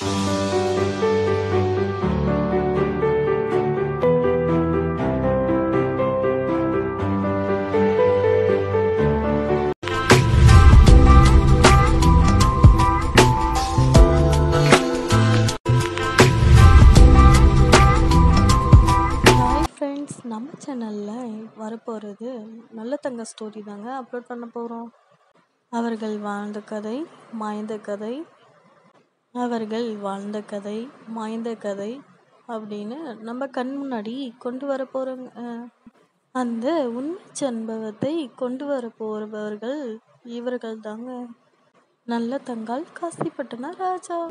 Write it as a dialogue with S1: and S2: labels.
S1: hi friends நம்ம சேனலில் வரப்போகிறது நல்ல தங்க ஸ்டோரி தாங்க அப்லோட் பண்ண போகிறோம் அவர்கள் வாழ்ந்த கதை மாய்ந்த கதை அவர்கள் வாழ்ந்த கதை மாய்ந்த கதை அப்படின்னு நம்ம கண் முன்னாடி கொண்டு வர போகிறோங்க அந்த உண்மை சம்பவத்தை கொண்டு வர போகிறவர்கள் இவர்கள் தாங்க நல்ல தங்கால் காசிப்பட்டன ராஜா